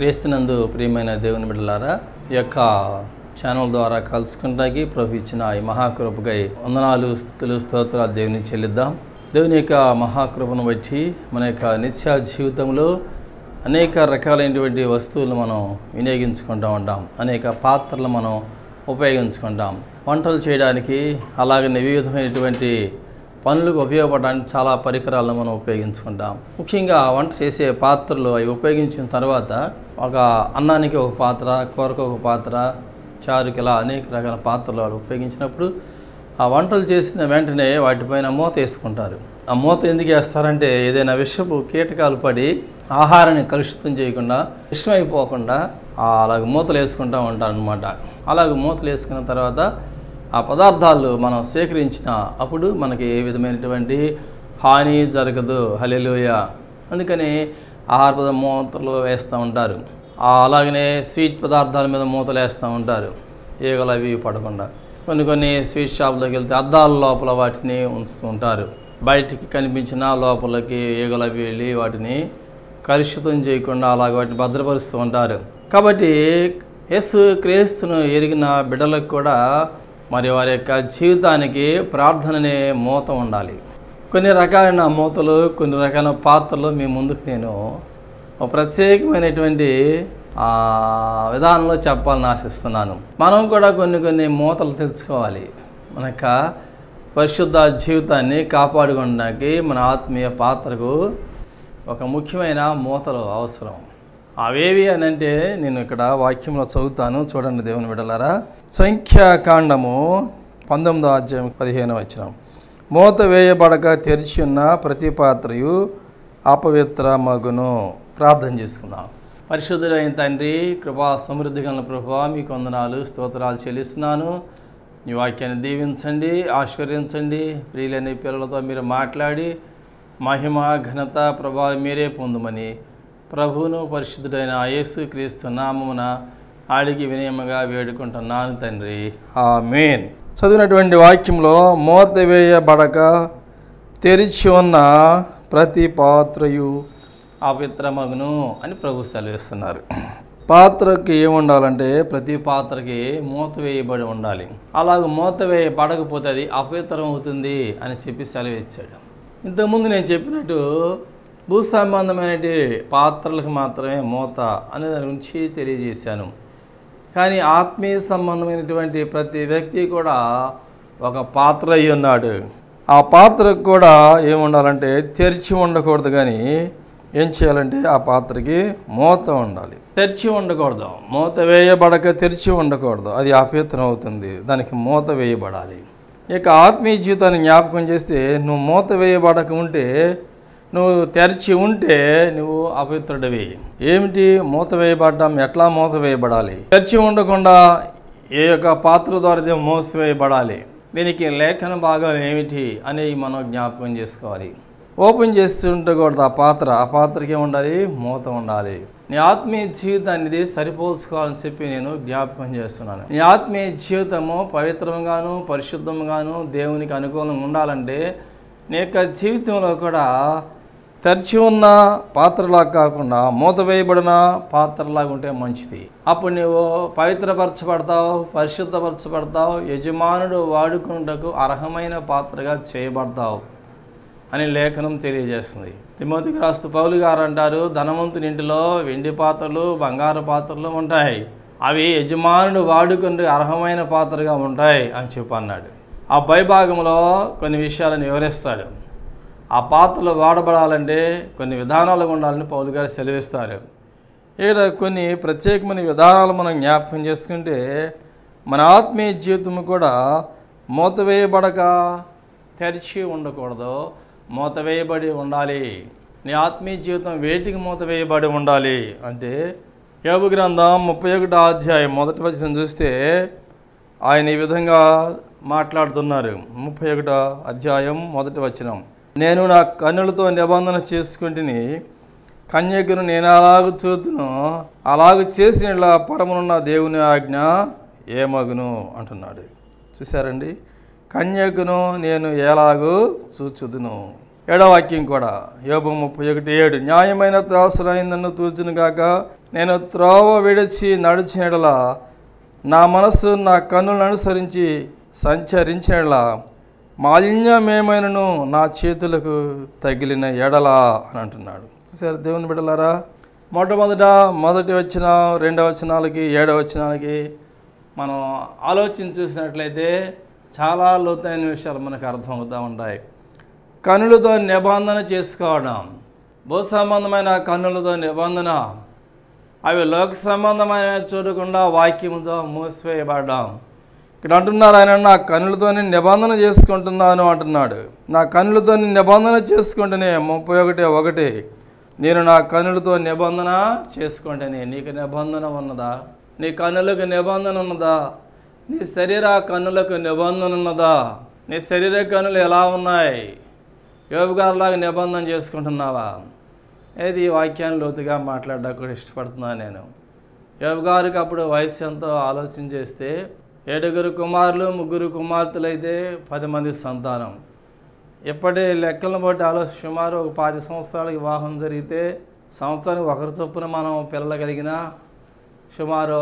క్రీస్తునందు ప్రియమైన దేవుని బిడ్డలారా ఈ యొక్క ఛానల్ ద్వారా కలుసుకుంటానికి ప్రభు ఇచ్చిన ఈ మహాకృపకై వందనాలు స్థుతులు స్తోత్రాలు దేవుని చెల్లిద్దాం దేవుని యొక్క మహాకృపను బట్టి మన యొక్క నిత్య జీవితంలో అనేక రకాలైనటువంటి వస్తువులు మనం వినియోగించుకుంటూ ఉంటాం అనేక పాత్రలు మనం ఉపయోగించుకుంటాం వంటలు చేయడానికి అలాగే వివిధమైనటువంటి పనులకు ఉపయోగపడడానికి చాలా పరికరాలను మనం ఉపయోగించుకుంటాం ముఖ్యంగా వంట చేసే పాత్రలు అవి ఉపయోగించిన తర్వాత ఒక అన్నానికి ఒక పాత్ర కూరకు ఒక పాత్ర చారుకి ఇలా అనేక రకాల పాత్రలు వాళ్ళు ఉపయోగించినప్పుడు ఆ వంటలు చేసిన వెంటనే వాటిపైన మూత వేసుకుంటారు ఆ మూత ఎందుకు వేస్తారంటే ఏదైనా విషపు కీటకాలు పడి ఆహారాన్ని కలుషితం చేయకుండా విషమైపోకుండా అలాగ మూతలు వేసుకుంటూ ఉంటారు అనమాట అలాగ మూతలు వేసుకున్న తర్వాత ఆ పదార్థాలు మనం సేకరించిన అప్పుడు మనకి ఏ విధమైనటువంటి హాని జరగదు హలెలుయ అందుకని ఆహార పద మూతలు వేస్తూ ఉంటారు ఆ అలాగనే స్వీట్ పదార్థాల మీద మూతలు వేస్తూ ఉంటారు ఈగలు అవి పడకుండా కొన్ని కొన్ని స్వీట్ షాప్లోకి వెళ్తే అద్దాల లోపల వాటిని ఉంచుతూ ఉంటారు బయటికి కనిపించిన లోపలికి ఈగలు అవి వెళ్ళి వాటిని కలుషితం చేయకుండా అలాగ వాటిని భద్రపరుస్తూ ఉంటారు కాబట్టి యేసు క్రీస్తును ఎరిగిన బిడ్డలకు కూడా మరి వారి యొక్క జీవితానికి ప్రార్థన అనే మూత ఉండాలి కొన్ని రకాలైన మూతలు కొన్ని రకాల పాత్రలు మీ ముందుకు నేను ఒక ప్రత్యేకమైనటువంటి ఆ, విధానంలో చెప్పాలని ఆశిస్తున్నాను మనం కూడా కొన్ని కొన్ని మూతలు తెలుసుకోవాలి మన యొక్క పరిశుద్ధ జీవితాన్ని కాపాడుకోవడానికి మన ఆత్మీయ పాత్రకు ఒక ముఖ్యమైన మూతలు అవసరం అవేవి అని అంటే నేను ఇక్కడ వాక్యంలో చదువుతాను చూడండి దేవుని బిడ్డలారా సంఖ్యాకాండము పంతొమ్మిదో అధ్యాయం పదిహేను వచ్చిన మూత వేయబడక తెరిచి ఉన్న ప్రతి పాత్రయు అపవిత్ర మగును ప్రార్థన చేసుకుందాం పరిశుద్ధుడైన తండ్రి కృపా సమృద్ధి గల ప్రభావ మీకు వందనాలు స్తోత్రాలు చెల్లిస్తున్నాను ఈ వాక్యాన్ని దీవించండి ఆశీర్వదించండి ప్రియులైన పిల్లలతో మీరు మాట్లాడి మహిమ ఘనత ప్రభావం మీరే పొందుమని ప్రభువును పరిశుద్ధుడైన యేసు క్రీస్తు నామమున ఆడికి వినయముగా వేడుకుంటున్నాను తండ్రి ఆ మెయిన్ చదివినటువంటి వాక్యంలో మూత వేయబడక తెరిచి ఉన్న ప్రతి పాత్రయు అపవిత్రమగును అని ప్రభు సెలవిస్తున్నారు పాత్రకి ఏముండాలంటే ప్రతి పాత్రకి మూత వేయబడి ఉండాలి అలాగ మూత వేయబడకపోతే అది అపవిత్రం అవుతుంది అని చెప్పి సెలవు ఇచ్చాడు ఇంతకుముందు నేను చెప్పినట్టు భూ సంబంధమైన పాత్రలకు మాత్రమే మూత అనే దాని గురించి తెలియజేశాను కానీ ఆత్మీయ సంబంధమైనటువంటి ప్రతి వ్యక్తి కూడా ఒక పాత్ర అయి ఉన్నాడు ఆ పాత్రకు కూడా ఏముండాలంటే తెరిచి ఉండకూడదు కానీ ఏం చేయాలంటే ఆ పాత్రకి మూత ఉండాలి తెరిచి ఉండకూడదు మూత వేయబడక తెరిచి ఉండకూడదు అది అపవిత్రం అవుతుంది దానికి మూత వేయబడాలి ఇక ఆత్మీయ జీవితాన్ని జ్ఞాపకం చేస్తే నువ్వు మూత వేయబడక ఉంటే నువ్వు తెరిచి ఉంటే నువ్వు అపవిత్రుడివి ఏమిటి మూత వేయబడ్డం ఎట్లా మూత వేయబడాలి తెరిచి ఉండకుండా ఏ యొక్క పాత్ర ద్వారా ఇది మోసివేయబడాలి దీనికి లేఖన భాగాలు ఏమిటి అనేవి మనం జ్ఞాపకం చేసుకోవాలి ఓపెన్ చేస్తూ ఉండకూడదు ఆ పాత్ర ఆ పాత్రకి ఏముండాలి మూత ఉండాలి నీ ఆత్మీయ జీవితాన్ని ఇది సరిపోల్చుకోవాలని చెప్పి నేను జ్ఞాపకం చేస్తున్నాను నీ ఆత్మీయ జీవితము పవిత్రంగాను పరిశుద్ధంగాను దేవునికి అనుకూలంగా ఉండాలంటే నీ యొక్క జీవితంలో కూడా తెరిచి ఉన్న పాత్రలా కాకుండా మూత వేయబడిన పాత్రలాగా ఉంటే మంచిది అప్పుడు నువ్వు పవిత్రపరచబడతావు పరిశుద్ధపరచబడతావు యజమానుడు వాడుకున్నటకు అర్హమైన పాత్రగా చేయబడతావు అని లేఖనం తెలియజేస్తుంది తిమోతికి రాస్తూ పౌలు గారు అంటారు ధనవంతుని ఇంటిలో వెండి పాత్రలు బంగారు పాత్రలు ఉంటాయి అవి యజమానుడు వాడుకునే అర్హమైన పాత్రగా ఉంటాయి అని చెప్పి అన్నాడు ఆ పైభాగంలో కొన్ని విషయాలను వివరిస్తాడు ఆ పాత్రలు వాడబడాలంటే కొన్ని విధానాలు ఉండాలని పౌలు గారు సెలవిస్తారు ఇక్కడ కొన్ని ప్రత్యేకమైన విధానాలు మనం జ్ఞాపకం చేసుకుంటే మన ఆత్మీయ జీవితం కూడా మూత వేయబడక తెరిచి ఉండకూడదు మూత వేయబడి ఉండాలి నీ ఆత్మీయ జీవితం వేటికి మూత వేయబడి ఉండాలి అంటే యోగు గ్రంథం ముప్పై ఒకటో అధ్యాయం మొదటి వచనం చూస్తే ఆయన ఈ విధంగా మాట్లాడుతున్నారు ముప్పై ఒకటో అధ్యాయం మొదటి వచనం నేను నా కన్నులతో నిబంధన చేసుకుంటుని కన్యకును నేను అలాగ చూతును అలాగ చేసిన పరమునున్న దేవుని ఆజ్ఞ ఏమగును అంటున్నాడు చూశారండి కన్యకును నేను ఎలాగూ చూచుదును ఏడవాక్యం కూడా యోబు ముప్పై ఒకటి ఏడు న్యాయమైన త్రాసులైన నన్ను తూర్చును గాక నేను త్రోవ విడిచి నడిచినడల నా మనస్సు నా కన్నులను అనుసరించి సంచరించినలా మాలిన్యమేమైనను నా చేతులకు తగిలిన ఎడల అని అంటున్నాడు చూసారు దేవుని బిడలారా మొట్టమొదట మొదటి వచ్చిన రెండవ వచనాలకి ఏడవ వచనాలకి మనం ఆలోచన చూసినట్లయితే చాలా లోతైన విషయాలు మనకు అర్థమవుతూ ఉంటాయి కనులతో నిబంధన చేసుకోవడం భూ సంబంధమైన కన్నులతో నిబంధన అవి లోక సంబంధమైన చూడకుండా వాక్యముతో మూసివేయబడ్డాం ఇక్కడ అంటున్నారు ఆయన నా కన్నులతోని నిబంధన చేసుకుంటున్నాను అంటున్నాడు నా కన్నులతో నిబంధన చేసుకుంటేనే ముప్పై ఒకటి ఒకటి నేను నా కన్నులతో నిబంధన చేసుకుంటేనే నీకు నిబంధన ఉన్నదా నీ కన్నులకు నిబంధన ఉన్నదా నీ శరీర కన్నులకు నిబంధన ఉన్నదా నీ శరీర కన్నులు ఎలా ఉన్నాయి యోగు గారిలాగా నిబంధన చేసుకుంటున్నావా ఏది ఈ వాక్యాన్ని లోతుగా మాట్లాడడానికి కూడా ఇష్టపడుతున్నాను నేను యోగు గారికి అప్పుడు వయసు ఎంతో ఆలోచన చేస్తే ఏడుగురు కుమారులు ముగ్గురు కుమార్తెలు అయితే పది మంది సంతానం ఇప్పటి లెక్కలను బట్టి ఆలోచన సుమారు ఒక పది సంవత్సరాలకు వివాహం జరిగితే సంవత్సరానికి ఒకరి చొప్పున మనం పిల్లలు కలిగిన సుమారు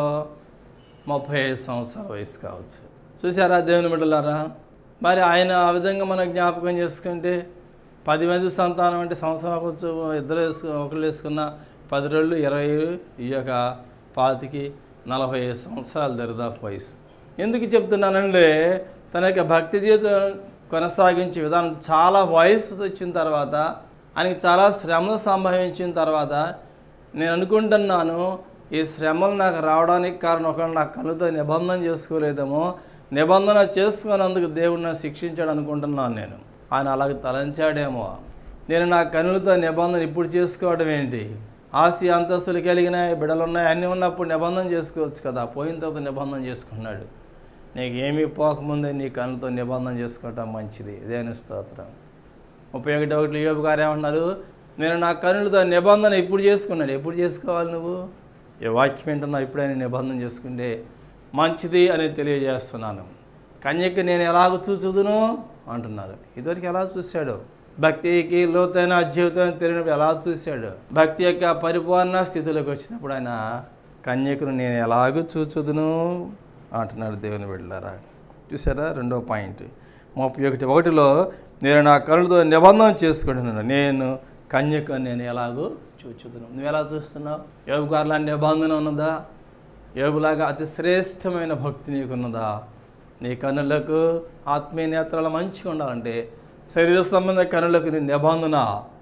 ముప్పై ఐదు సంవత్సరాల వయసు కావచ్చు చూసారా దేవుని బిడ్డలారా మరి ఆయన ఆ విధంగా మనం జ్ఞాపకం చేసుకుంటే పది మంది సంతానం అంటే సంవత్సరం కొంచెం ఇద్దరు వేసుకు ఒకళ్ళు వేసుకున్న పది రోజులు ఇరవై ఈ యొక్క పాతికి నలభై ఐదు సంవత్సరాలు దరిదాపు వయసు ఎందుకు చెప్తున్నానంటే తన యొక్క భక్తి జీవితం కొనసాగించే విధానం చాలా వయసు వచ్చిన తర్వాత ఆయనకి చాలా శ్రమలు సంభవించిన తర్వాత నేను అనుకుంటున్నాను ఈ శ్రమలు నాకు రావడానికి కారణం ఒకవేళ నా కళ్ళతో నిబంధన చేసుకోలేదేమో నిబంధన చేసుకున్నందుకు దేవుడు నన్ను శిక్షించాడు అనుకుంటున్నాను నేను ఆయన అలాగ తలంచాడేమో నేను నా కన్నులతో నిబంధన ఇప్పుడు చేసుకోవడం ఏంటి ఆస్తి అంతస్తులు కలిగిన బిడలు ఉన్నాయి అన్నీ ఉన్నప్పుడు నిబంధన చేసుకోవచ్చు కదా పోయిన తర్వాత నిబంధన చేసుకున్నాడు నీకు ఏమీ పోకముందే నీ కన్నులతో నిబంధన చేసుకోవటం మంచిది ఇదేని స్తోత్రం ముప్పై ఒకటి ఒకటి యోబు గారు ఏమన్నారు నేను నా కన్నులతో నిబంధన ఇప్పుడు చేసుకున్నాడు ఎప్పుడు చేసుకోవాలి నువ్వు ఈ వాక్యం వింటున్నా ఇప్పుడైనా నిబంధన చేసుకుంటే మంచిది అని తెలియజేస్తున్నాను కన్యకి నేను ఎలాగ చూచుదును అంటున్నారు ఇదివరకు ఎలా చూశాడు భక్తికి లోతైన జీవితం తెలియనప్పుడు ఎలా చూశాడు భక్తి యొక్క పరిపూర్ణ స్థితిలోకి వచ్చినప్పుడు ఆయన కన్యకును నేను ఎలాగ చూచుదును అంటున్నాడు దేవుని బిడ్డలారా చూసారా రెండో పాయింట్ ముప్పై ఒకటి ఒకటిలో నేను నా కళ్ళతో నిబంధన చేసుకుంటున్నాను నేను కన్యకు నేను ఎలాగో చూచుదును నువ్వు ఎలా చూస్తున్నావు యోగు గారిలా నిబంధన ఉన్నదా యోగులాగా అతి శ్రేష్టమైన భక్తి నీకున్నదా నీ కన్నులకు ఆత్మీయ నేత్రాలు మంచిగా ఉండాలంటే శరీర సంబంధ కన్నులకు నీ నిబంధన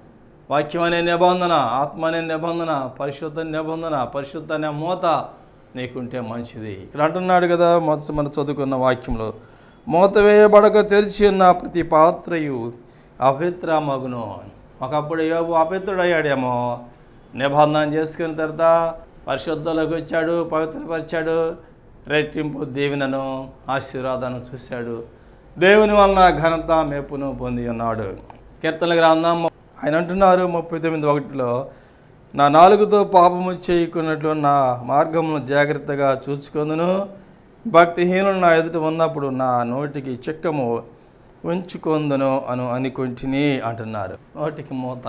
వాక్యం అనే నిబంధన ఆత్మ అనే నిబంధన పరిశుద్ధ నిబంధన పరిశుద్ధ అనే మూత నీకుంటే మంచిది ఇక్కడ అంటున్నాడు కదా మొదట మనం చదువుకున్న వాక్యంలో మూత వేయబడక తెరిచి ఉన్న ప్రతి పాత్రయు అపవిత్ర మగును ఒకప్పుడు యోబు అపవిత్రుడయ్యాడేమో నిబంధన చేసుకున్న తర్వాత పరిశుద్ధలోకి వచ్చాడు పవిత్రపరిచాడు రెట్టింపు దీవెనను ఆశీర్వాదాన్ని చూశాడు దేవుని వలన ఘనత మెప్పును పొంది ఉన్నాడు కీర్తన గ్రంథం ఆయన అంటున్నారు ముప్పై తొమ్మిది ఒకటిలో నా నాలుగుతో పాపము చేయకున్నట్లు నా మార్గమును జాగ్రత్తగా చూసుకొందును భక్తిహీనులు నా ఎదుట ఉన్నప్పుడు నా నోటికి చిక్కము ఉంచుకొందును అను అనుకుంటుని అంటున్నారు నోటికి మూత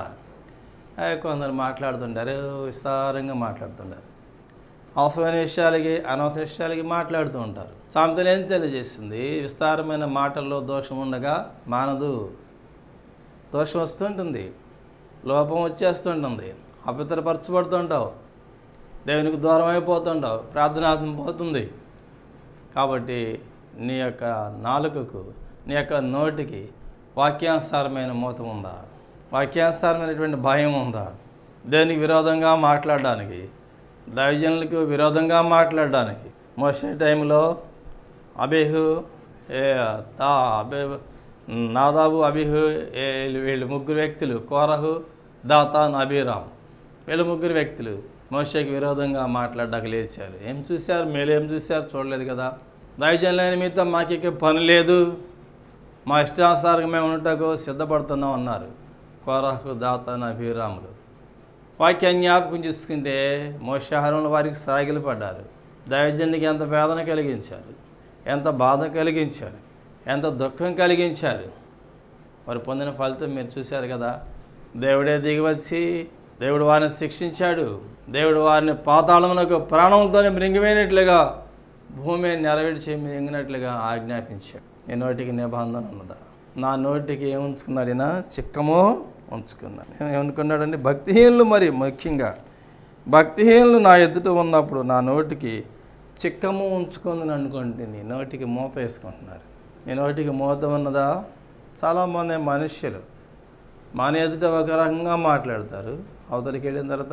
ఏ, కొందరు మాట్లాడుతుంటారు విస్తారంగా మాట్లాడుతుంటారు అవసరమైన విషయాలకి అనవసర విషయాలకి మాట్లాడుతూ ఉంటారు సామెతలు ఏం తెలియజేస్తుంది విస్తారమైన మాటల్లో దోషం ఉండగా మానదు దోషం వస్తుంటుంది లోపం వచ్చేస్తుంటుంది అపవిత్రపరచబడుతుంటావు దేవునికి దూరం అయిపోతుంటావు ప్రార్థనాత్మ పోతుంది కాబట్టి నీ యొక్క నాలుకకు నీ యొక్క నోటికి వాక్యానుసారమైన మూత ఉందా వాక్యానుసారమైనటువంటి భయం ఉందా దేనికి విరోధంగా మాట్లాడడానికి దైవజనులకు విరోధంగా మాట్లాడడానికి మోసే టైంలో అబేహు ఏ తా అబే నాదాబు అబిహు ఏ వీళ్ళు ముగ్గురు వ్యక్తులు కోరహు దాతాన్ అభిరామ్ వీళ్ళు ముగ్గురు వ్యక్తులు మోషకి విరోధంగా మాట్లాడడానికి లేచారు ఏం చూశారు మేలు ఏం చూశారు చూడలేదు కదా దైవజనులైన మీతో మాకు పని లేదు మా ఇష్టానుసారంగా మేము ఉండటకు సిద్ధపడుతున్నాం అన్నారు కోరహు దాతాన్ అభిరాములు వాక్యాన్ని జ్ఞాపకం చేసుకుంటే మోషాహారంలో వారికి సాగిలు పడ్డారు దైవజనునికి ఎంత వేదన కలిగించారు ఎంత బాధ కలిగించారు ఎంత దుఃఖం కలిగించారు వారు పొందిన ఫలితం మీరు చూశారు కదా దేవుడే దిగివచ్చి దేవుడు వారిని శిక్షించాడు దేవుడు వారిని పాతాళమునకు ప్రాణంతోనే మృంగిపోయినట్లుగా భూమి నెరవేర్చి మింగినట్లుగా ఆజ్ఞాపించాడు నీ నోటికి నిబంధన ఉన్నదా నా నోటికి ఏం ఉంచుకున్నాడు ఈయన చిక్కము ఉంచుకున్నాడు ఏమనుకున్నాడండి భక్తిహీనులు మరి ముఖ్యంగా భక్తిహీనులు నా ఎదుట ఉన్నప్పుడు నా నోటికి చిక్కము ఉంచుకుందని అనుకోండి నీ నోటికి మూత వేసుకుంటున్నారు నీ నోటికి మూత ఉన్నదా చాలామంది మనుష్యులు మన ఎదుట ఒక రకంగా మాట్లాడతారు అవతలికి వెళ్ళిన తర్వాత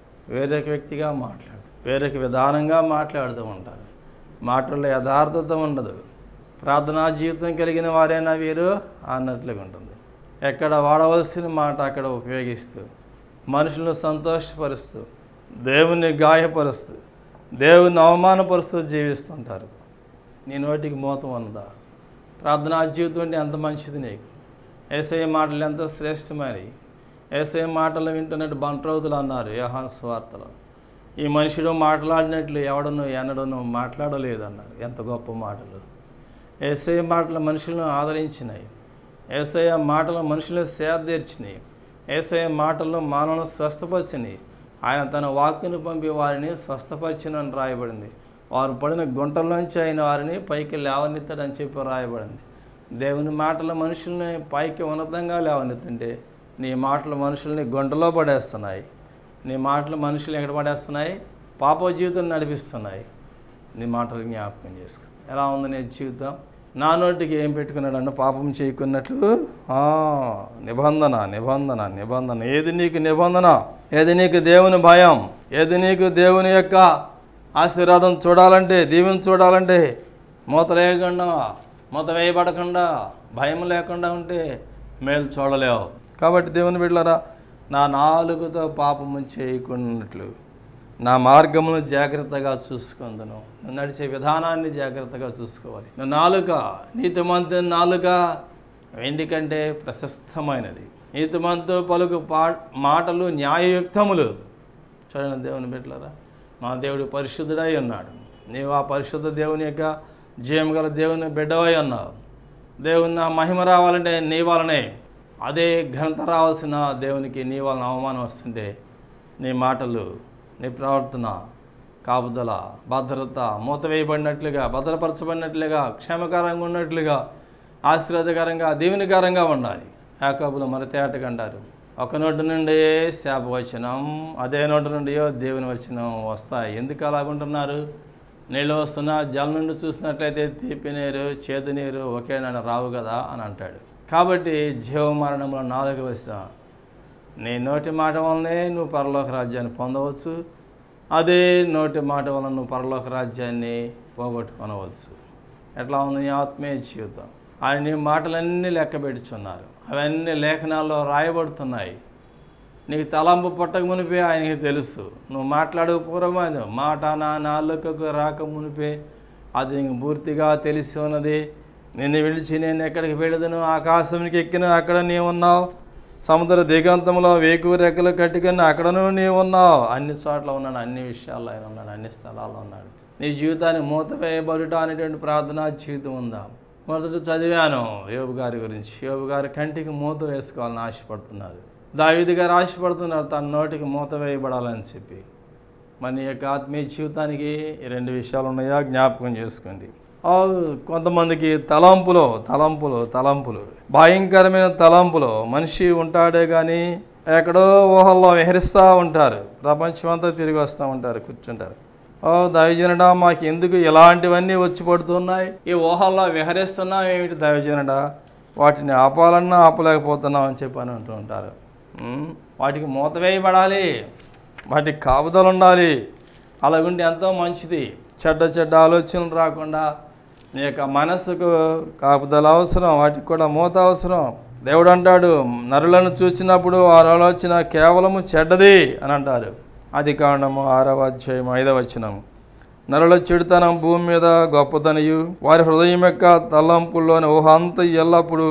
వేరొక వ్యక్తిగా మాట్లాడు వేరొక విధానంగా మాట్లాడుతూ ఉంటారు మాటల్లో యథార్థత ఉండదు ప్రార్థనా జీవితం కలిగిన వారైనా వీరు అన్నట్లుగా ఉంటుంది ఎక్కడ వాడవలసిన మాట అక్కడ ఉపయోగిస్తూ మనుషులను సంతోషపరుస్తూ దేవుని గాయపరుస్తూ దేవుని అవమానపరుస్తూ జీవిస్తుంటారు నీ నోటికి మూతం ఉన్నదా ప్రార్థనా జీవితం అంటే ఎంత మంచిది నీకు ఏసఐ మాటలు ఎంత శ్రేష్టమైనవి ఏసఐ మాటలు వింటున్నట్టు బంట్రౌతులు అన్నారు యోహాన్ స్వార్తలో ఈ మనుషుడు మాట్లాడినట్లు ఎవడను ఎన్నడను మాట్లాడలేదన్నారు ఎంత గొప్ప మాటలు ఏసఐ మాటలు మనుషులను ఆదరించినాయి ఏసఐ మాటలు మనుషులను సేదీర్చినాయి ఏసఐ మాటల్లో మానవులను స్వస్థపరిచినాయి ఆయన తన వాక్కును పంపి వారిని స్వస్థపరిచినని రాయబడింది వారు పడిన గుంటల్లోంచి ఆయన వారిని పైకి లేవనెత్తాడని చెప్పి రాయబడింది దేవుని మాటలు మనుషుల్ని పైకి ఉన్నతంగా లేవనెత్తుంటే నీ మాటలు మనుషుల్ని గుంటలో పడేస్తున్నాయి నీ మాటలు మనుషులు ఎక్కడ పడేస్తున్నాయి పాప జీవితం నడిపిస్తున్నాయి నీ మాటలు జ్ఞాపకం చేసుకో ఎలా ఉంది నీ జీవితం నా నోటికి ఏం పెట్టుకున్నాడు పాపం చేయకున్నట్లు ఆ, నిబంధన నిబంధన నిబంధన ఏది నీకు నిబంధన ఏది నీకు దేవుని భయం ఏది నీకు దేవుని యొక్క ఆశీర్వాదం చూడాలంటే దీవెన చూడాలంటే మూత లేకుండా మూత వేయబడకుండా భయం లేకుండా ఉంటే మేలు చూడలేవు కాబట్టి దేవుని బిడ్డలారా నా నాలుగుతో పాపము చేయకున్నట్లు నా మార్గమును జాగ్రత్తగా చూసుకుందును నువ్వు నడిచే విధానాన్ని జాగ్రత్తగా చూసుకోవాలి నువ్వు నాలుక నీతిమంతు నాలుక వెండి కంటే ప్రశస్తమైనది నీతిమంతు పలుకు పా మాటలు న్యాయయుక్తములు చూడండి దేవుని బిడ్డలారా మా దేవుడు పరిశుద్ధుడై ఉన్నాడు నీవు ఆ పరిశుద్ధ దేవుని యొక్క జయం గల దేవుని బిడ్డవై ఉన్నావు దేవుని నా మహిమ రావాలంటే నీ వలనే అదే ఘనత రావాల్సిన దేవునికి నీ వలన అవమానం వస్తుంటే నీ మాటలు నీ ప్రవర్తన కాపుదల భద్రత మూత వేయబడినట్లుగా భద్రపరచబడినట్లుగా క్షేమకరంగా ఉన్నట్లుగా ఆశీర్వాదకరంగా దీవెనకరంగా ఉండాలి యాకబులు మన తేటకంటారు ఒక నోటి నుండి శాప వచనం అదే నోటి నుండియో దేవుని వచనం వస్తాయి ఎందుకు అలాగుంటున్నారు నీళ్ళు వస్తున్న జలం నుండి చూసినట్లయితే తీపి నీరు చేదు నీరు ఒకే నన్ను రావు కదా అని అంటాడు కాబట్టి జీవ మరణంలో నాలుగు వస్తాం నీ నోటి మాట వల్లనే నువ్వు పరలోక రాజ్యాన్ని పొందవచ్చు అదే నోటి మాట వలన నువ్వు పరలోక రాజ్యాన్ని పోగొట్టుకొనవచ్చు ఎట్లా ఉంది నీ ఆత్మీయ జీవితం ఆయన నీ మాటలన్నీ లెక్క పెట్టుచున్నారు అవన్నీ లేఖనాల్లో రాయబడుతున్నాయి నీకు తలంపు పుట్టక మునిపే ఆయనకి తెలుసు నువ్వు మాట్లాడక పూర్వమైన మాట నా నాలుకకు రాక మునిపే అది నీకు పూర్తిగా తెలిసి ఉన్నది నిన్ను విడిచి నేను ఎక్కడికి వెళ్ళదను ఆకాశంకి ఎక్కిన అక్కడ నీ ఉన్నావు సముద్ర దిగంతంలో వేకు రెక్కలు కట్టుకుని అక్కడను నీవు ఉన్నావు అన్ని చోట్ల ఉన్నాడు అన్ని విషయాల్లో ఆయన ఉన్నాడు అన్ని స్థలాల్లో ఉన్నాడు నీ జీవితాన్ని మూత వేయబడుట అనేటువంటి ప్రార్థనా జీవితం ఉందా మొదట చదివాను యోబు గారి గురించి యోబు గారి కంటికి మూత వేసుకోవాలని ఆశపడుతున్నారు దావీదు గారు ఆశపడుతున్నారు తన నోటికి మూత వేయబడాలని చెప్పి మన నీ యొక్క ఆత్మీయ జీవితానికి ఈ రెండు విషయాలు ఉన్నాయా జ్ఞాపకం చేసుకోండి ఆ, కొంతమందికి తలంపులో తలంపులు తలంపులు భయంకరమైన తలంపులో మనిషి ఉంటాడే కానీ ఎక్కడో ఊహల్లో విహరిస్తూ ఉంటారు ప్రపంచం అంతా తిరిగి వస్తూ ఉంటారు కూర్చుంటారు ఓ దైవజనుడా మాకు ఎందుకు ఇలాంటివన్నీ వచ్చి పడుతున్నాయి ఈ ఊహల్లో విహరిస్తున్నాం ఏమిటి దైవజనుడా వాటిని ఆపాలన్నా ఆపలేకపోతున్నాం అని చెప్పి అని అంటూ ఉంటారు ఉమ్, వాటికి మూత వేయబడాలి వాటికి కాపుదలు ఉండాలి అలాగుండి ఎంతో మంచిది చెడ్డ చెడ్డ ఆలోచనలు రాకుండా నీ యొక్క మనస్సుకు కాపుదల అవసరం వాటికి కూడా మూత అవసరం దేవుడు అంటాడు నరులను చూసినప్పుడు వారి ఆలోచన కేవలము చెడ్డది అని అంటారు అది కారణము ఆరవ అధ్యాయం ఐదవ వచనం నరుల చెడుతనం భూమి మీద గొప్పతనయు వారి హృదయం యొక్క తలంపుల్లోని ఊహంత ఎల్లప్పుడూ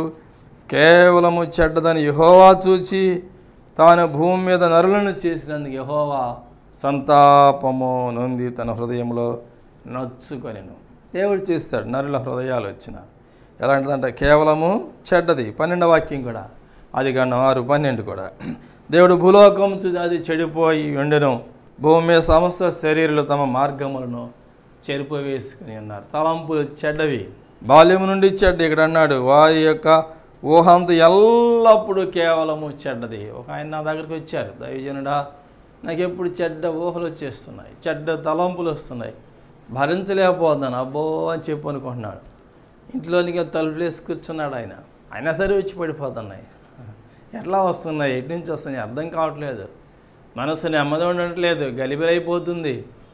కేవలము చెడ్డదని యహోవా చూచి తాను భూమి మీద నరులను చేసినందుకు యహోవా సంతాపము నొంది తన హృదయంలో నొచ్చుకొనెను దేవుడు చూస్తాడు నరుల హృదయాలు వచ్చిన ఎలాంటిదంటే కేవలము చెడ్డది పన్నెండవ వాక్యం కూడా అది గండం ఆరు పన్నెండు కూడా దేవుడు భూలోకం చూసి అది చెడిపోయి ఉండెను భూమి మీద సమస్త శరీరులు తమ మార్గములను చెరిపోవేసుకుని ఉన్నారు తలంపులు చెడ్డవి బాల్యం నుండి చెడ్డ ఇక్కడ అన్నాడు వారి యొక్క ఊహంత ఎల్లప్పుడూ కేవలము చెడ్డది ఒక ఆయన నా దగ్గరికి వచ్చారు దైవజనుడా నాకు ఎప్పుడు చెడ్డ ఊహలు వచ్చేస్తున్నాయి చెడ్డ తలంపులు వస్తున్నాయి భరించలేకపోతున్నాను అబ్బో అని చెప్పు అనుకుంటున్నాడు ఇంట్లోనికి తలుపులు వేసి కూర్చున్నాడు ఆయన అయినా సరే వచ్చి పడిపోతున్నాయి ఎట్లా వస్తున్నాయి ఎటు నుంచి వస్తున్నాయి అర్థం కావట్లేదు మనసు నెమ్మది ఉండట్లేదు గలిబిలైపోతుంది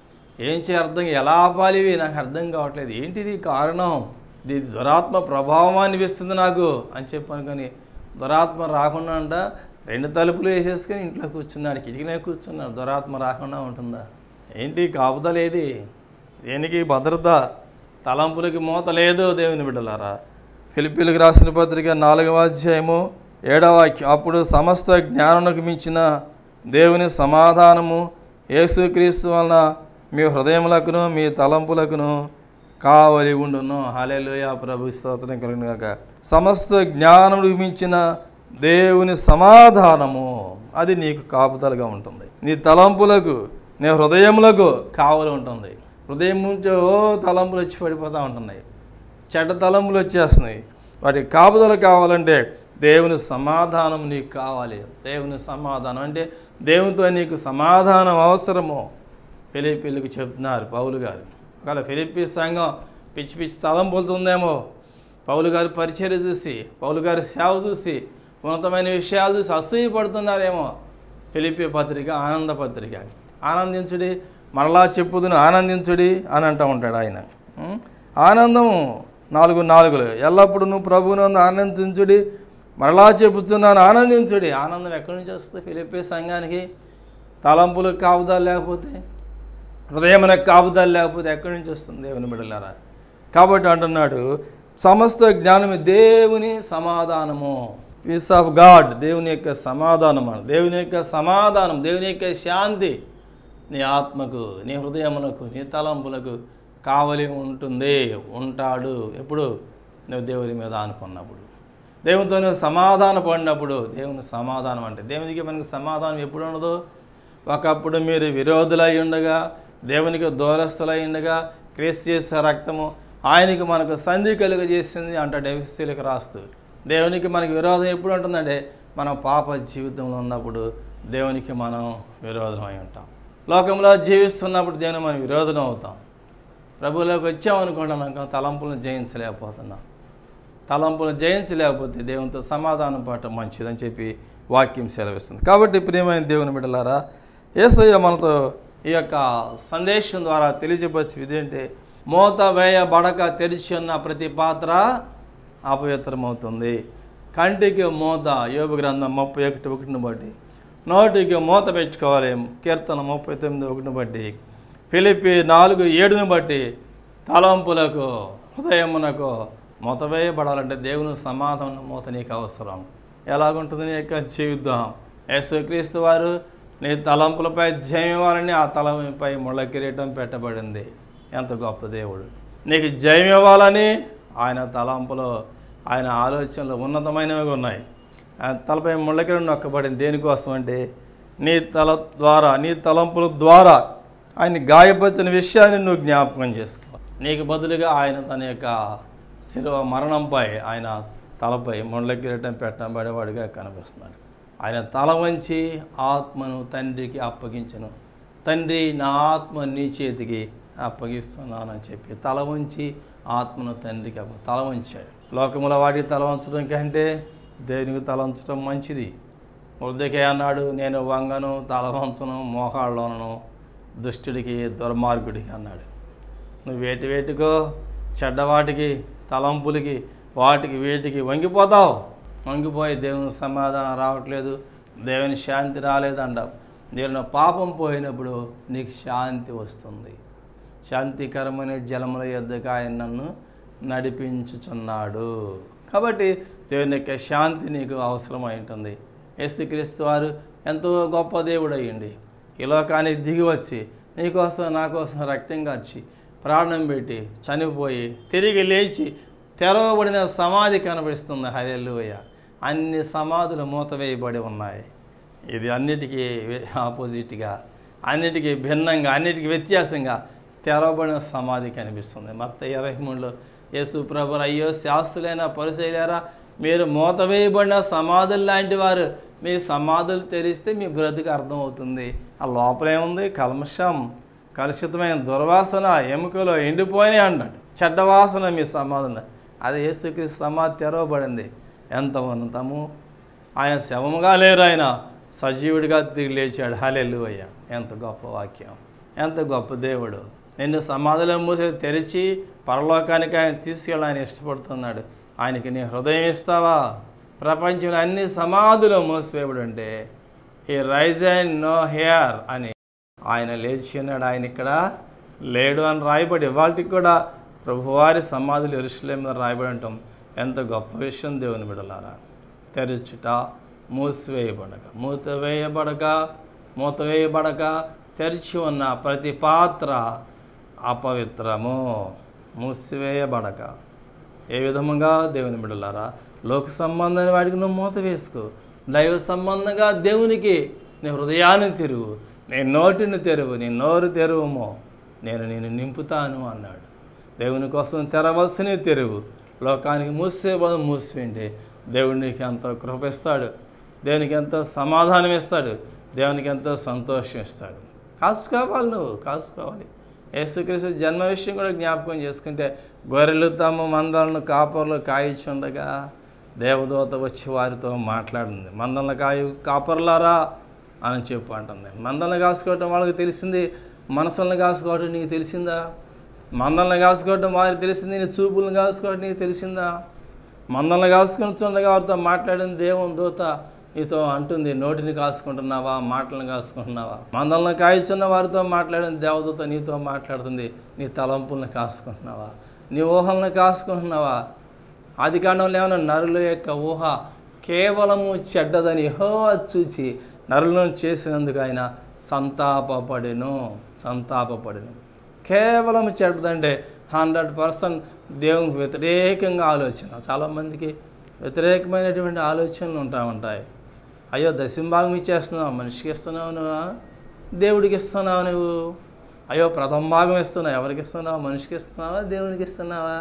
ఏం చేయ అర్థం ఎలా ఆపాలి ఇవి నాకు అర్థం కావట్లేదు ఏంటిది కారణం ఇది దురాత్మ ప్రభావం అనిపిస్తుంది నాకు అని చెప్పి అనుకొని దురాత్మ రాకుండా అంట రెండు తలుపులు వేసేసుకొని ఇంట్లో కూర్చున్నాడు కిటికీనే కూర్చున్నాడు దురాత్మ రాకుండా ఉంటుందా ఏంటి కాపుదల ఏది దేనికి భద్రత తలంపులకి మూత లేదు దేవుని బిడ్డలారా ఫిలిపిలకు రాసిన పత్రిక నాలుగవ అధ్యాయము ఏడవ వాక్యం అప్పుడు సమస్త జ్ఞానమునకు మించిన దేవుని సమాధానము యేసుక్రీస్తు వలన మీ హృదయములకును మీ తలంపులకును కావలి ఉండును హాలేలుయ ప్రభు స్తోత్రం కలిగిన గాక సమస్త జ్ఞానములకు మించిన దేవుని సమాధానము అది నీకు కాపుదలగా ఉంటుంది నీ తలంపులకు నీ హృదయములకు కావలి ఉంటుంది హృదయం నుంచి ఓ తలంపులు వచ్చి పడిపోతూ ఉంటున్నాయి చెడ్డ తలంపులు వచ్చేస్తున్నాయి వాటి కాపుదల కావాలంటే దేవుని సమాధానం నీకు కావాలి దేవుని సమాధానం అంటే దేవునితో నీకు సమాధానం అవసరము ఫిలిపీలకు చెప్తున్నారు పౌలు గారు ఒకవేళ ఫిలిపీ సంఘం పిచ్చి పిచ్చి తలంపులుతుందేమో పౌలు గారి పరిచర్య చూసి పౌలు గారి సేవ చూసి ఉన్నతమైన విషయాలు చూసి అసూయపడుతున్నారేమో ఫిలిపి పత్రిక ఆనంద పత్రిక ఆనందించుడి మరలా చెప్పుదును ఆనందించుడి అని అంటూ ఉంటాడు ఆయన ఉం? ఆనందము నాలుగు నాలుగులు ఎల్లప్పుడూ నువ్వు ప్రభువునందు ఆనందించుడి మరలా చెప్పుతున్నాను ఆనందించుడి ఆనందం ఎక్కడి నుంచి వస్తుంది ఫిలిపి సంఘానికి తలంపులు కాపుదాలు లేకపోతే హృదయమైన కాపుదాలు లేకపోతే ఎక్కడి నుంచి వస్తుంది దేవుని బిడ్డలారా కాబట్టి అంటున్నాడు సమస్త జ్ఞానము దేవుని సమాధానము పీస్ ఆఫ్ గాడ్ దేవుని యొక్క సమాధానం అను. దేవుని యొక్క సమాధానం దేవుని యొక్క శాంతి నీ ఆత్మకు నీ హృదయములకు నీ తలంపులకు కావలి ఉంటుంది ఉంటాడు ఎప్పుడు నువ్వు దేవుని మీద అనుకున్నప్పుడు దేవునితో నువ్వు సమాధాన పడినప్పుడు దేవుని సమాధానం అంటే దేవునికి మనకి సమాధానం ఎప్పుడు ఉండదు ఒకప్పుడు మీరు విరోధులై ఉండగా దేవునికి దూరస్తులై ఉండగా క్రీస్తు చేసే రక్తము ఆయనకి మనకు సంధి కలుగజేసింది అంటాడు ఎఫ్సీలకు రాస్తూ దేవునికి మనకి విరోధం ఎప్పుడు ఉంటుందంటే మనం పాప జీవితంలో ఉన్నప్పుడు దేవునికి మనం విరోధం అయి ఉంటాం లోకంలో జీవిస్తున్నప్పుడు దేవుని మనం విరోధం అవుతాం ప్రభువులోకి వచ్చామనుకుంటున్నాం తలంపులను జయించలేకపోతున్నాం తలంపులను జయించలేకపోతే దేవునితో సమాధానం పడటం మంచిదని చెప్పి వాక్యం సెలవిస్తుంది కాబట్టి ప్రియమైన దేవుని బిడ్డలారా ఏసయ్య మనతో ఈ యొక్క సందేశం ద్వారా తెలియజేపచ్చు ఇదేంటి మూత వేయబడక తెరిచి ఉన్న ప్రతి పాత్ర అపవిత్రమవుతుంది కంటికి మూత యోగ గ్రంథం ముప్పై ఒకటి ఒకటిని బట్టి నోటికి మూత పెట్టుకోవాలి కీర్తన ముప్పై తొమ్మిది ఒకటిని బట్టి ఫిలిపి నాలుగు ఏడుని బట్టి తలంపులకు హృదయమునకు మూత వేయబడాలంటే దేవుని సమాధానం మూత నీకు అవసరం ఎలాగుంటుంది నీ యొక్క జీవితం యేసుక్రీస్తు వారు నీ తలంపులపై జయం ఇవ్వాలని ఆ తలంపై ముళ్ళ కిరీటం పెట్టబడింది ఎంత గొప్ప దేవుడు నీకు జయం ఇవ్వాలని ఆయన తలంపులో ఆయన ఆలోచనలు ఉన్నతమైనవి ఉన్నాయి ఆయన తలపై ముళ్ళ కిరీటం నొక్కబడింది దేనికోసం అంటే నీ తల ద్వారా నీ తలంపుల ద్వారా ఆయన గాయపరిచిన విషయాన్ని నువ్వు జ్ఞాపకం చేసుకో నీకు బదులుగా ఆయన తన యొక్క శిలువ మరణంపై ఆయన తలపై ముళ్ళ కిరీటం పెట్టబడేవాడిగా కనిపిస్తున్నాడు ఆయన తల వంచి ఆత్మను తండ్రికి అప్పగించను తండ్రి నా ఆత్మ నీ చేతికి అప్పగిస్తున్నానని చెప్పి తల వంచి ఆత్మను తండ్రికి అప్ప తల వంచాడు లోకముల వాటికి తల వంచడం కంటే దేవునికి తల వంచడం మంచిది వృద్ధకే అన్నాడు నేను వంగను తల వంచను మోకాళ్ళలోనను దుష్టుడికి దుర్మార్గుడికి అన్నాడు నువ్వు వేటి వేటికో చెడ్డవాటికి తలంపులకి వాటికి వీటికి వంగిపోతావు వంగిపోయి దేవుని సమాధానం రావట్లేదు దేవుని శాంతి రాలేదంటావు దేవుని పాపం పోయినప్పుడు నీకు శాంతి వస్తుంది శాంతికరమైన జలముల యొద్దకు ఆయన నన్ను నడిపించుచున్నాడు కాబట్టి దేవుని యొక్క శాంతి నీకు అవసరమై ఉంటుంది యేసుక్రీస్తు వారు ఎంతో గొప్ప దేవుడు అయ్యండి ఈ లోకానికి దిగి వచ్చి నీకోసం నా కోసం రక్తం కార్చి ప్రాణం పెట్టి చనిపోయి తిరిగి లేచి తెరవబడిన సమాధి కనిపిస్తుంది హల్లెలూయ అన్ని సమాధులు మూతవేయబడి ఉన్నాయి ఇది అన్నిటికీ వే- ఆపోజిట్గా అన్నిటికీ భిన్నంగా అన్నిటికీ వ్యత్యాసంగా తెరవబడిన సమాధి కనిపిస్తుంది మత్త ఇరవై మూడులో యేసు ప్రభు అయ్యో శాస్త్రులైన పరిశైలారా మీరు మూతవేయబడిన సమాధులు లాంటి వారు మీ సమాధులు తెరిస్తే మీ బ్రతుకు అర్థమవుతుంది ఆ లోపలేముంది కల్మషం కలుషితమైన దుర్వాసన ఎముకలో ఎండిపోయినాయి అన్నాడు చెడ్డ వాసన మీ సమాధులు అది యేసుక్రీస్తు సమాధి తెరవబడింది ఎంత ఉన్నతము ఆయన శవముగా లేరు ఆయన సజీవుడిగా తిరిగి లేచాడు హలెల్లువయ్య ఎంత గొప్ప వాక్యం ఎంత గొప్ప దేవుడు నిన్ను సమాధిలో మూసి తెరిచి పరలోకానికి ఆయన తీసుకెళ్ళి ఆయన ఇష్టపడుతున్నాడు ఆయనకి నీ హృదయం ఇస్తావా ప్రపంచంలో అన్ని సమాధులు మూసివేయబడి ఉంటే ఈ రైజ్ అండ్ నో హియర్ అని ఆయన లేచి ఉన్నాడు ఆయన ఇక్కడ లేడు అని రాయబడి వాటికి కూడా ప్రభువారి సమాధులు ఎరుసలేం మీద రాయబడి ఉంటాం ఎంత గొప్ప విషయం దేవుని బిడలారా తెరచుట మూసివేయబడక మూత వేయబడక మూత వేయబడక తెరిచి ఉన్న ప్రతి పాత్ర అపవిత్రము మూసివేయబడక ఏ విధముగా దేవుని బిడలారా లోక సంబంధమైన వాడికి నువ్వు మూత వేసుకో దైవ సంబంధంగా దేవునికి నీ హృదయాన్ని తెరువు నీ నోటిని తెరువు నీ నోరు తెరువుమో నేను నేను నింపుతాను అన్నాడు దేవుని కోసం తెరవలసిన తెరువు లోకానికి మూసే బదులు మూసిపోయింటే దేవుడు నీకు ఎంతో కృపిస్తాడు దేవునికి ఎంతో సమాధానం ఇస్తాడు దేవునికి ఎంతో సంతోషం ఇస్తాడు కాసుకోవాలి నువ్వు కాసుకోవాలి యేసుక్రీస్తు జన్మ విషయం కూడా జ్ఞాపకం చేసుకుంటే గొర్రెలు తమ మందలను కాపర్లు కాయిచుండగా దేవదూత వచ్చి వారితో మాట్లాడింది మందలను కాయు కాపర్లారా అని చెప్పు అంటుంది మందలను కాసుకోవటం వాళ్ళకి తెలిసింది మనసులను కాసుకోవటం నీకు తెలిసిందా మందలను కాసుకోవటం వారికి తెలిసింది నీ చూపులను కాసుకోవటం నీకు తెలిసిందా మందలను కాసుకుని చూడగా వారితో మాట్లాడిన దేవుని దూత నీతో అంటుంది నోటిని కాసుకుంటున్నావా మాటలను కాసుకుంటున్నావా మందలను కాయచున్న వారితో మాట్లాడిన దేవదూత నీతో మాట్లాడుతుంది నీ తలంపులను కాసుకుంటున్నావా నీ ఊహలను కాసుకుంటున్నావా ఆది కాండంలో ఏమన్నా నరుల యొక్క ఊహ కేవలము చెడ్డదని హో చూచి నరులను చేసినందుకు ఆయన సంతాపపడెను సంతాపపడెను కేవలం చెడ్డదంటే హండ్రెడ్ పర్సెంట్ దేవునికి వ్యతిరేకంగా ఆలోచన చాలామందికి వ్యతిరేకమైనటువంటి ఆలోచనలు ఉంటా ఉంటాయి అయ్యో దశంభాగం ఇచ్చేస్తున్నావు మనిషికి ఇస్తున్నావు నువ్వు దేవుడికి ఇస్తున్నావు నువ్వు అయ్యో ప్రథమ భాగం ఇస్తున్నావు ఎవరికి ఇస్తున్నావు మనిషికి ఇస్తున్నావా దేవునికి ఇస్తున్నావా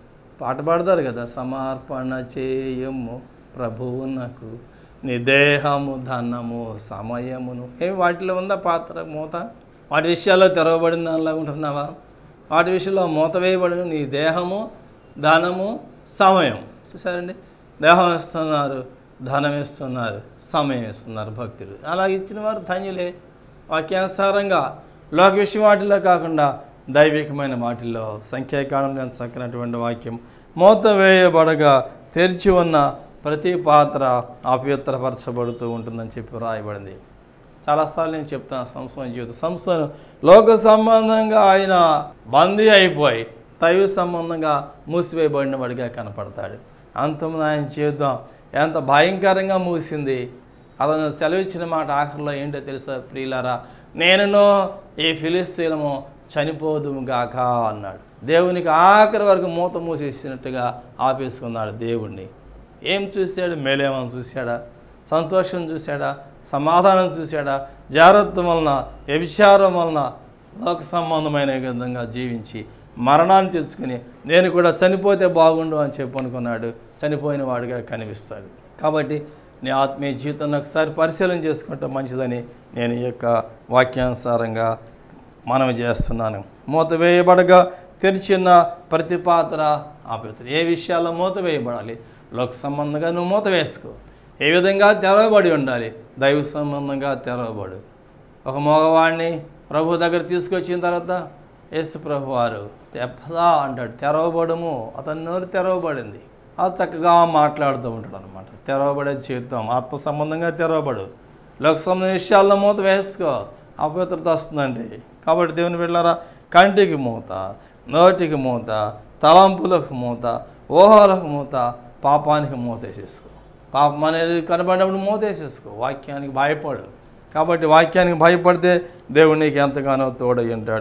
పాట పాడతారు కదా సమర్పణ చేయము ప్రభువునకు నీ దేహము ధనము సమయమును ఏమి వాటిలో ఉందా పాత్ర మూత వాటి విషయాల్లో తెరవబడిన దానిలా ఉంటున్నావా వాటి విషయంలో మూత వేయబడిన నీ దేహము ధనము సమయం చూసారండి దేహం ఇస్తున్నారు ధనం ఇస్తున్నారు సమయం ఇస్తున్నారు భక్తులు అలా ఇచ్చిన వారు ధన్యులే వాక్యానుసారంగా లోక విషయం వాటిలో కాకుండా దైవికమైన వాటిల్లో సంఖ్యాకాలంలో చక్కినటువంటి వాక్యం మూత వేయబడగా తెరిచి ఉన్న ప్రతి పాత్ర అపవిత్రపరచబడుతూ ఉంటుందని చెప్పి రాయబడింది చాలాసార్లు నేను చెప్తాను సంస్థ జీవితం సంస్థను లోక సంబంధంగా ఆయన బందీ అయిపోయి దైవ సంబంధంగా మూసివేయబడిన వాడిగా కనపడతాడు అంతమంది ఆయన జీవితం ఎంత భయంకరంగా మూసింది అతను సెలవిచ్చిన మాట ఆఖరిలో ఏంటో తెలుసా ప్రియులారా నేనును ఈ ఫిలిస్తీనము చనిపోదుము గాక అన్నాడు దేవునికి ఆఖరి వరకు మూత మూసేసినట్టుగా ఆపేసుకున్నాడు దేవుణ్ణి ఏం చూశాడు మేలేమని చూశాడా సంతోషం చూశాడా సమాధానం చూశాడా జాగ్రత్త వలన వ్యభిచారం వలన లోక సంబంధమైన విధంగా జీవించి మరణాన్ని తెలుసుకుని నేను కూడా చనిపోతే బాగుండు అని చెప్పి అనుకున్నాడు చనిపోయిన వాడిగా కనిపిస్తాడు కాబట్టి నీ ఆత్మీయ జీవితాన్ని ఒకసారి పరిశీలన చేసుకుంటే మంచిదని నేను ఈ యొక్క వాక్యానుసారంగా మనవి చేస్తున్నాను మూత వేయబడగా తెరిచిన ప్రతి పాత్ర ఆపేత్ర ఏ విషయాల్లో మూత వేయబడాలి లోక సంబంధంగా నువ్వు మూత వేసుకో ఏ విధంగా తెరవబడి ఉండాలి దైవ సంబంధంగా తెరవబడు ఒక మగవాడిని ప్రభు దగ్గర తీసుకొచ్చిన తర్వాత యేసు ప్రభు వారు తెప్పదా అంటాడు తెరవబడము అతని నోరు తెరవబడింది అది చక్కగా మాట్లాడుతూ ఉంటాడు అనమాట తెరవబడే జీవితం ఆత్మ సంబంధంగా తెరవబడు లోక సంబంధ విషయాల్లో మూత వేసుకో అపవిత్రత వస్తుందండి కాబట్టి దేవుని వెళ్ళారా కంటికి మూత నోటికి మూత తలంపులకు మూత ఊహలకు మూత పాపానికి మూత వేసేసుకో పాపం అనేది కనబడినప్పుడు మూత వేసేసుకో వాక్యానికి భయపడు కాబట్టి వాక్యానికి భయపడితే దేవుడు నీకు ఎంతగానో తోడై ఉంటాడు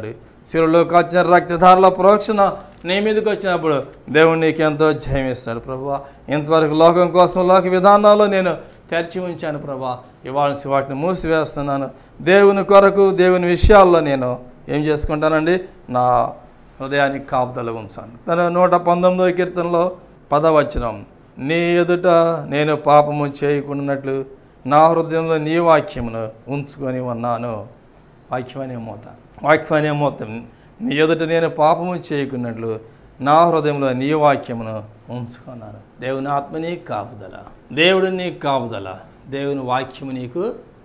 శిరులో కాచిన రక్తధారల ప్రోక్షణ నీ మీదకి వచ్చినప్పుడు దేవుడు నీకు ఎంతో జయం ఇస్తాడు ప్రభు ఇంతవరకు లోకం కోసం లోక విధానాల్లో నేను తెరిచి ఉంచాను ప్రభా ఇవాళ వాటిని మూసివేస్తున్నాను దేవుని కొరకు దేవుని విషయాల్లో నేను ఏం చేసుకుంటానండి నా హృదయానికి కాపుదల ఉంచాను తన నూట పంతొమ్మిదవ కీర్తనలో పదవచనం నీ ఎదుట నేను పాపము చేయకుండానట్లు నా హృదయంలో నీ వాక్యమును ఉంచుకొని ఉన్నాను వాక్యం అనే మూత వాక్యం అనే మూత నీ ఎదుట నేను పాపము చేయకున్నట్లు నా హృదయంలో నీ వాక్యమును ఉంచుకున్నాను దేవుని ఆత్మ నీకు కాపుదల దేవుడు నీకు కాపుదల దేవుని వాక్యము నీకు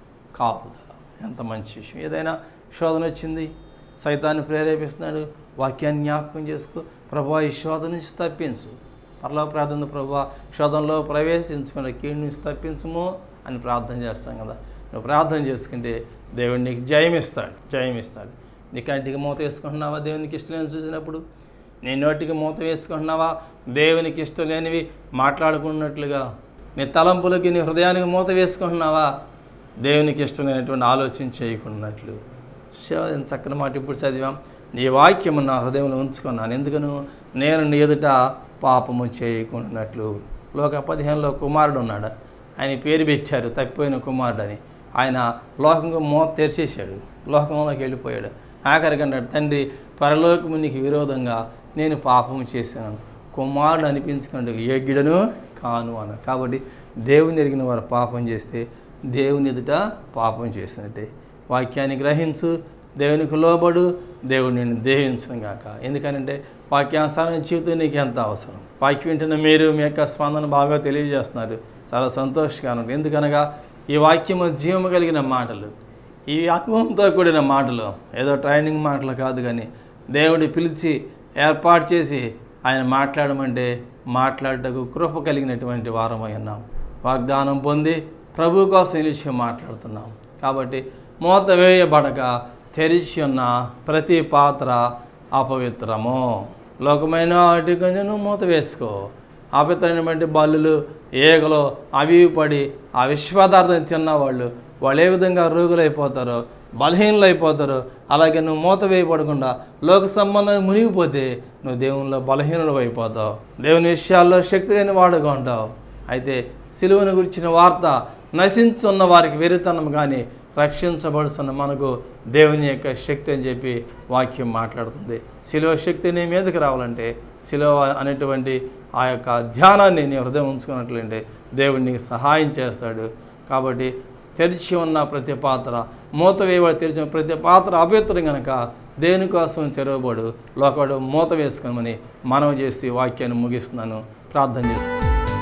కాపుదల ఎంత మంచి విషయం ఏదైనా శోధన వచ్చింది సైతాన్ని ప్రేరేపిస్తున్నాడు వాక్యాన్ని జ్ఞాపకం చేసుకో ప్రభా ఈ శోధన నుంచి తప్పించు పరలో ప్రార్థన ప్రభా శోధనలో ప్రవేశించుకుని కీడు నుంచి తప్పించుము అని ప్రార్థన చేస్తాం కదా నువ్వు ప్రార్థన చేసుకుంటే దేవుడు నీకు జయమిస్తాడు జయమిస్తాడు నీ కంటికి మూత వేసుకుంటున్నావా దేవునికి ఇష్టం లేని చూసినప్పుడు నీ నోటికి మూత వేసుకుంటున్నావా దేవునికి ఇష్టం లేనివి మాట్లాడుకున్నట్లుగా నీ తలంపులకి నీ హృదయానికి మూత వేసుకుంటున్నావా దేవునికి ఇష్టం లేనటువంటి ఆలోచన చేయకున్నట్లు చూసావా ఎంత చక్కని మాట ఇప్పుడు చదివాం నీ వాక్యము నా హృదయంలో ఉంచుకున్నాను ఎందుకను నేను నీ ఎదుట పాపము చేయకున్నట్లు లోక పదిహేనులో కుమారుడు ఉన్నాడు ఆయన పేరు పెట్టారు తప్పిపోయిన కుమారుడు అని ఆయన లోకంగా మోత తెరిచేశాడు లోకంలోకి వెళ్ళిపోయాడు ఆఖరికి అన్నాడు తండ్రి పరలోకము నీకు విరోధంగా నేను పాపము చేశాను కుమారుడు అనిపించుకుంటూ యోగ్యుడను కాను అన్నాడు కాబట్టి దేవుని ఎరిగిన వారు పాపం చేస్తే దేవుని ఎదుట పాపం చేసినట్టే వాక్యాన్ని గ్రహించు దేవునికి లోబడు దేవుడు నిన్ను దేవించను గాక ఎందుకనంటే వాక్యానుసారం జీవితం నీకు ఎంత అవసరం వాక్యం వింటున్న మీరు మీ యొక్క స్పందన బాగా తెలియజేస్తున్నారు చాలా సంతోషంగా ఉంటుంది ఎందుకనగా ఈ వాక్యము జీవము కలిగిన మాటలు ఈ ఆత్మంతో కూడిన మాటలు ఏదో ట్రైనింగ్ మాటలు కాదు కానీ దేవుడు పిలిచి ఏర్పాటు చేసి ఆయన మాట్లాడమంటే మాట్లాడటకు కృప కలిగినటువంటి వారమై ఉన్నాం వాగ్దానం పొంది ప్రభు కోసం నిలిచి మాట్లాడుతున్నాం కాబట్టి మూత వేయబడక తెరిచి ఉన్న ప్రతి పాత్ర అపవిత్రము లోకమైన వాటి కొంచెం మూత వేసుకో అపవిత్రమైనటువంటి బల్లులు ఏగలు అవి ఇవి పడి ఆ విశ్వపదార్థం తిన్నవాళ్ళు వాళ్ళు ఏ విధంగా రోగులైపోతారో బలహీనలు అయిపోతారో అలాగే నువ్వు మూత వేయబడకుండా లోక సంబంధం మునిగిపోతే నువ్వు దేవునిలో బలహీనుడు అయిపోతావు దేవుని విషయాల్లో శక్తి లేని వాడుగా ఉంటావు అయితే సిలువను గురించిన వార్త నశించున్న వారికి వెరితనం కానీ రక్షించబడుతున్న మనకు దేవుని యొక్క శక్తి అని చెప్పి వాక్యం మాట్లాడుతుంది సిలువ శక్తి నీ మీదకి రావాలంటే సిలువ అనేటువంటి ఆ యొక్క ధ్యానాన్ని నీ హృదయం ఉంచుకున్నట్లంటే దేవుడు నీకు సహాయం చేస్తాడు కాబట్టి తెరిచి ఉన్న ప్రతి పాత్ర మూత వేయబడి తెరిచిన ప్రతి పాత్ర అభ్యంతరం కనుక దేనికోసం తెరవబడు లోకడు మూత వేసుకోమని మనవి చేసి వాక్యాన్ని ముగిస్తున్నాను ప్రార్థన చేస్తాను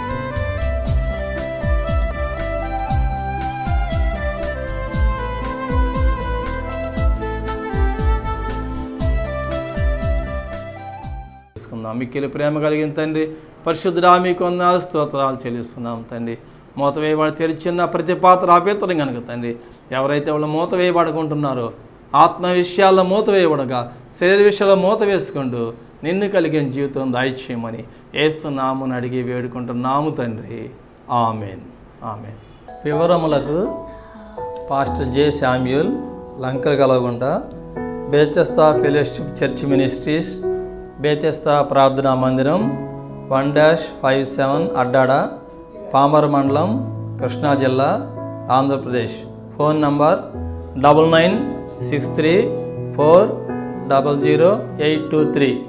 చేసుకుందాం మిక్కిలి ప్రేమ కలిగిన తండ్రి పరిశుద్ధుడా మీకు వందనాలు స్తోత్రాలు చెల్లిస్తున్నాం తండ్రి మూత వేయబడి తెరిచిన ప్రతి పాత్ర అభ్యంతరం కనుక తండ్రి ఎవరైతే వాళ్ళు మూత వేయబడుకుంటున్నారో ఆత్మ విషయాల్లో మూత వేయబడగా శరీర విషయాల్లో మూత వేసుకుంటూ నిన్ను కలిగిన జీవితం దాయిచ్చేయమని ఏస్తున్నాముని అడిగి వేడుకుంటున్నాము తండ్రి ఆమెన్ ఆమెన్ వివరములకు pastor J Samuel Lankar Kalavagunta Bethesda Fellowship Church Ministries Bethesda ప్రార్థనా మందిరం one dash five seven Addada Pamarru మండలం కృష్ణా జిల్లా Andhra Pradesh phone number double nine six three four double zero eight two three